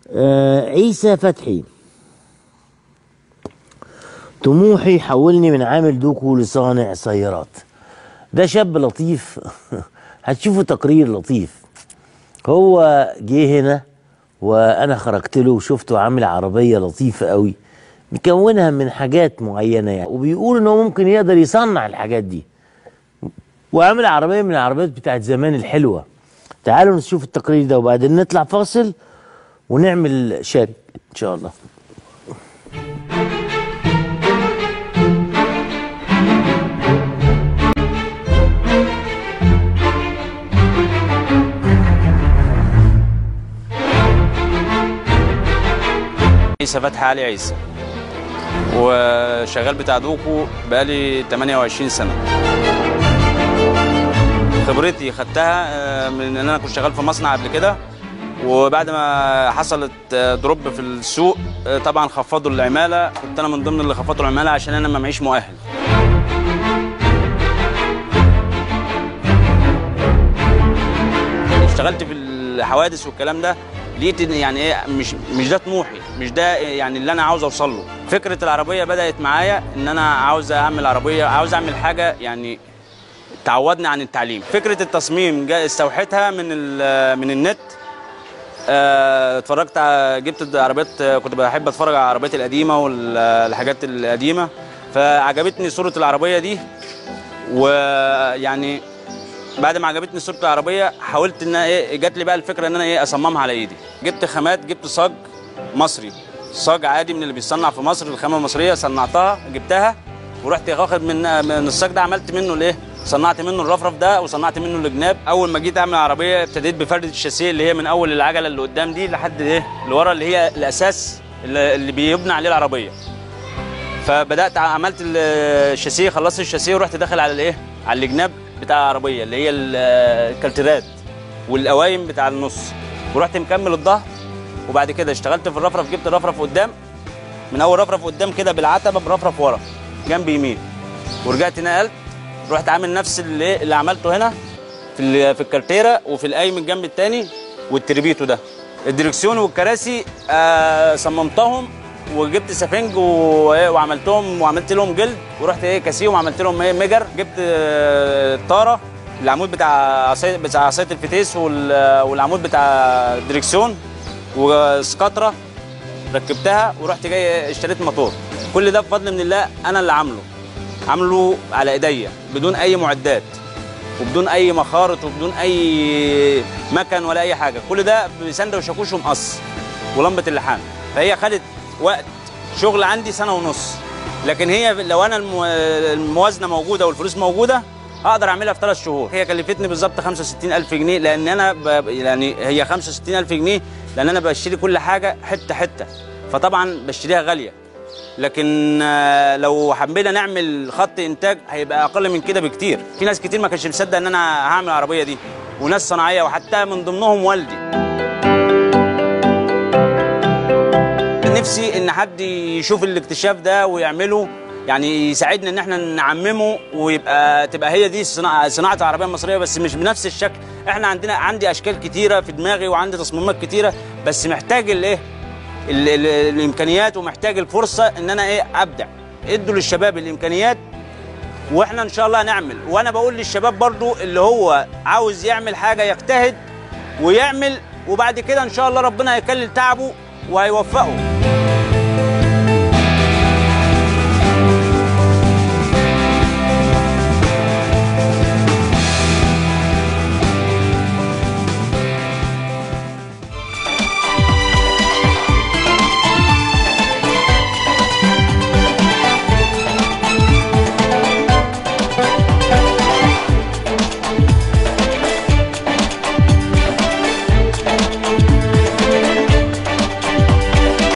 آه عيسى فتحي طموحي حولني من عامل دوكو لصانع سيارات ده شاب لطيف هتشوفوا تقرير لطيف هو جه هنا وانا خرجت له وشفته عامل عربيه لطيفه قوي مكونها من حاجات معينه يعني وبيقول ان هو ممكن يقدر يصنع الحاجات دي وعامل عربيه من العربيات بتاعت زمان الحلوه تعالوا نشوف التقرير ده وبعدين نطلع فاصل ونعمل شارك ان شاء الله عيسى فتحي علي عيسى وشغال بتاع دوكو بقالي 28 سنة خبرتي خدتها آه، من ان انا كنت شغال في مصنع قبل كده وبعد ما حصلت آه، دروب في السوق آه، طبعا خفضوا العمالة كنت انا من ضمن اللي خفضوا العمالة عشان انا ما معيش مؤهل اشتغلت في الحوادث والكلام ده لقيت ان يعني ايه مش مش ده طموحي مش ده يعني اللي انا عاوز اوصل له فكره العربيه بدات معايا ان انا عاوز اعمل عربيه عاوز اعمل حاجه يعني تعودني عن التعليم فكره التصميم جا استوحيتها من ال- من النت آه، اتفرجت على جبت عربيات كنت بحب اتفرج على العربيات القديمه والحاجات القديمه فعجبتني صوره العربيه دي ويعني بعد ما عجبتني صوره العربيه حاولت ان أنا ايه جات لي بقى الفكره ان انا ايه اصممها على ايدي جبت خامات جبت صاج مصري صاج عادي من اللي بيصنع في مصر الخامه المصريه صنعتها جبتها ورحت واخد من من الصاج ده عملت منه الايه صنعت منه الرفرف ده وصنعت منه الجناب اول ما جيت اعمل عربيه ابتديت بفرده الشاسيه اللي هي من اول العجله اللي قدام دي لحد ايه اللي ورا اللي هي الاساس اللي اللي بيبنى عليه العربيه فبدات عملت ال- الشاسيه خلصت الشاسيه ورحت داخل على الايه على الجناب بتاع العربيه اللي هي ال- الكالترات والقوايم بتاع النص ورحت مكمل الظهر وبعد كده اشتغلت في الرفرف جبت الرفرف قدام من اول رفرف قدام كده بالعتبه برفرف ورا جنب يمين ورجعت نقلت رحت عامل نفس اللي, اللي عملته هنا في ال- في الكارتيره وفي القايم الجنب الثاني والتربيتو ده الدركسيون والكراسي آه صممتهم وجبت سفنج و- وعملتهم وعملت لهم جلد ورحت ايه كاسيهم وعملت لهم ايه مجر جبت آه، الطاره العمود بتاع عصايه بتاع عصايه الفتيس وال- والعمود بتاع الدركسيون وسكاتره ركبتها ورحت جاي اشتريت موتور كل ده بفضل من الله انا اللي عامله عامله على ايديا بدون اي معدات وبدون اي مخارط وبدون اي مكن ولا اي حاجه كل ده بسنده وشاكوش ومقص ولمبه اللحام فهي خدت وقت شغل عندي سنه ونص لكن هي لو انا المو- الموازنه موجوده والفلوس موجوده اقدر اعملها في ثلاث شهور هي كلفتني بالظبط 65000 جنيه لان انا ب... يعني هي 65000 جنيه لان انا بشتري كل حاجه حته حته فطبعا بشتريها غاليه لكن آه، لو حبينا نعمل خط انتاج هيبقى اقل من كده بكتير في ناس كتير ما كانش مصدق ان انا هعمل العربيه دي وناس صناعيه وحتى من ضمنهم والدي نفسي ان حد يشوف الاكتشاف ده ويعمله يعني يساعدنا ان احنا نعممه ويبقى تبقى هي دي صناعه صناعه العربيه المصريه بس مش بنفس الشكل احنا عندنا عندي اشكال كتيره في دماغي وعندي تصميمات كتيره بس محتاج الايه ال- ال- الامكانيات ومحتاج الفرصه ان انا ايه ابدع ادوا للشباب الامكانيات واحنا ان شاء الله هنعمل وانا بقول للشباب برضو اللي هو عاوز يعمل حاجه يجتهد ويعمل وبعد كده ان شاء الله ربنا هيكلل تعبه وهيوفقه